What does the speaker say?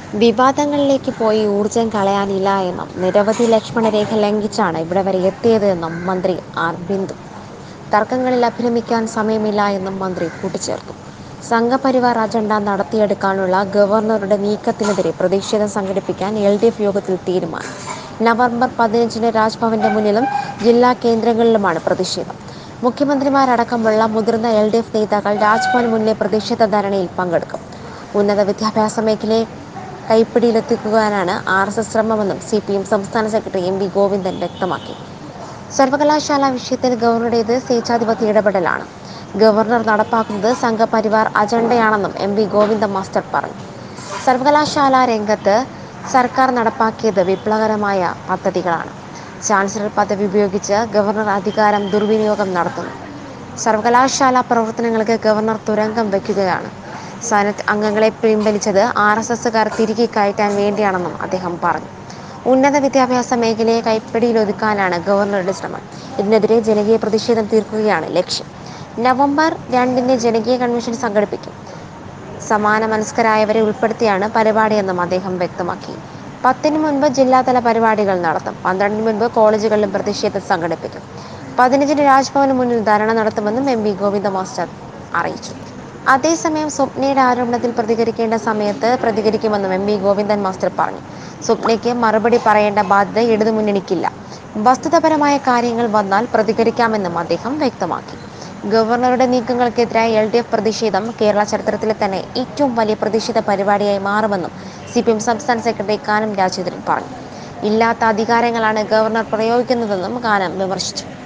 വിവാദങ്ങളിലേക്ക് പോയി ഊർജം കളയാനില്ല എന്നും നിരവധി ലക്ഷ്മണരേഖ ലംഘിച്ചാണ് ഇവിടെ വരെ എത്തിയത് എന്നും മന്ത്രി ആർ ബിന്ദു തർക്കങ്ങളിൽ അഭിരമിക്കാൻ സമയമില്ല എന്നും മന്ത്രി കൂട്ടിച്ചേർത്തു സംഘപരിവാർ അജണ്ട നടത്തിയെടുക്കാനുള്ള ഗവർണറുടെ നീക്കത്തിനെതിരെ പ്രതിഷേധം സംഘടിപ്പിക്കാൻ എൽ ഡി എഫ് യോഗത്തിൽ തീരുമാനം നവംബർ പതിനഞ്ചിന് രാജ്ഭവന്റെ മുന്നിലും ജില്ലാ കേന്ദ്രങ്ങളിലുമാണ് പ്രതിഷേധം മുഖ്യമന്ത്രിമാരടക്കമുള്ള മുതിർന്ന എൽ ഡി എഫ് നേതാക്കൾ രാജ്ഭവന് മുന്നിലെ പ്രതിഷേധ ധരണിയിൽ പങ്കെടുക്കും ഉന്നത വിദ്യാഭ്യാസ മേഖലയെ കൈപ്പിടിയിലെത്തിക്കുവാനാണ് ആർ എസ് എസ് ശ്രമമെന്നും സി പി എം സംസ്ഥാന സെക്രട്ടറി എം വി ഗോവിന്ദൻ വ്യക്തമാക്കി സർവകലാശാല വിഷയത്തിൽ ഗവർണറുടേത് സ്വേച്ഛാധിപത്യ ഇടപെടലാണ് ഗവർണർ നടപ്പാക്കുന്നത് സംഘപരിവാർ അജണ്ടയാണെന്നും എം വി ഗോവിന്ദ മാസ്റ്റർ പറഞ്ഞു സർവകലാശാല രംഗത്ത് സർക്കാർ നടപ്പാക്കിയത് വിപ്ലവകരമായ പദ്ധതികളാണ് ചാൻസലർ പദവി ഉപയോഗിച്ച് ഗവർണർ അധികാരം ദുർവിനിയോഗം നടത്തുന്നു സർവകലാശാല പ്രവർത്തനങ്ങൾക്ക് ഗവർണർ തുരങ്കം വയ്ക്കുകയാണ് സനറ്റ് അംഗങ്ങളെ പിൻവലിച്ചത് ആർ എസ് എസുകാർ തിരികെ കയറ്റാൻ വേണ്ടിയാണെന്നും അദ്ദേഹം പറഞ്ഞു ഉന്നത വിദ്യാഭ്യാസ മേഖലയെ കൈപ്പിടിയിലൊതുക്കാനാണ് ഗവർണറുടെ ശ്രമം ഇതിനെതിരെ ജനകീയ പ്രതിഷേധം തീർക്കുകയാണ് ലക്ഷ്യം നവംബർ രണ്ടിന് ജനകീയ കൺവെൻഷൻ സംഘടിപ്പിക്കും സമാന മനസ്കരായവരെ ഉൾപ്പെടുത്തിയാണ് പരിപാടിയെന്നും അദ്ദേഹം വ്യക്തമാക്കി പത്തിന് മുൻപ് ജില്ലാതല പരിപാടികൾ നടത്തും പന്ത്രണ്ടിന് മുൻപ് കോളേജുകളിലും പ്രതിഷേധം സംഘടിപ്പിക്കും പതിനഞ്ചിന് രാജ്ഭവന് മുന്നിൽ ധരണ നടത്തുമെന്നും എം വി ഗോവിന്ദ മാസ്റ്റർ അറിയിച്ചു അതേസമയം സ്വപ്നയുടെ ആരോപണത്തിൽ പ്രതികരിക്കേണ്ട സമയത്ത് പ്രതികരിക്കുമെന്നും എം വി ഗോവിന്ദൻ മാസ്റ്റർ പറഞ്ഞു സ്വപ്നയ്ക്ക് മറുപടി പറയേണ്ട ബാധ്യത ഇടതുമുന്നണിക്കില്ല വസ്തുതപരമായ കാര്യങ്ങൾ വന്നാൽ പ്രതികരിക്കാമെന്നും അദ്ദേഹം വ്യക്തമാക്കി ഗവർണറുടെ നീക്കങ്ങൾക്കെതിരായ എൽ ഡി എഫ് പ്രതിഷേധം കേരള ചരിത്രത്തിലെ തന്നെ ഏറ്റവും വലിയ പ്രതിഷേധ പരിപാടിയായി മാറുമെന്നും സി പി എം സംസ്ഥാന സെക്രട്ടറി കാനം രാജേന്ദ്രൻ പറഞ്ഞു ഇല്ലാത്ത അധികാരങ്ങളാണ് ഗവർണർ പ്രയോഗിക്കുന്നതെന്നും കാനം വിമർശിച്ചു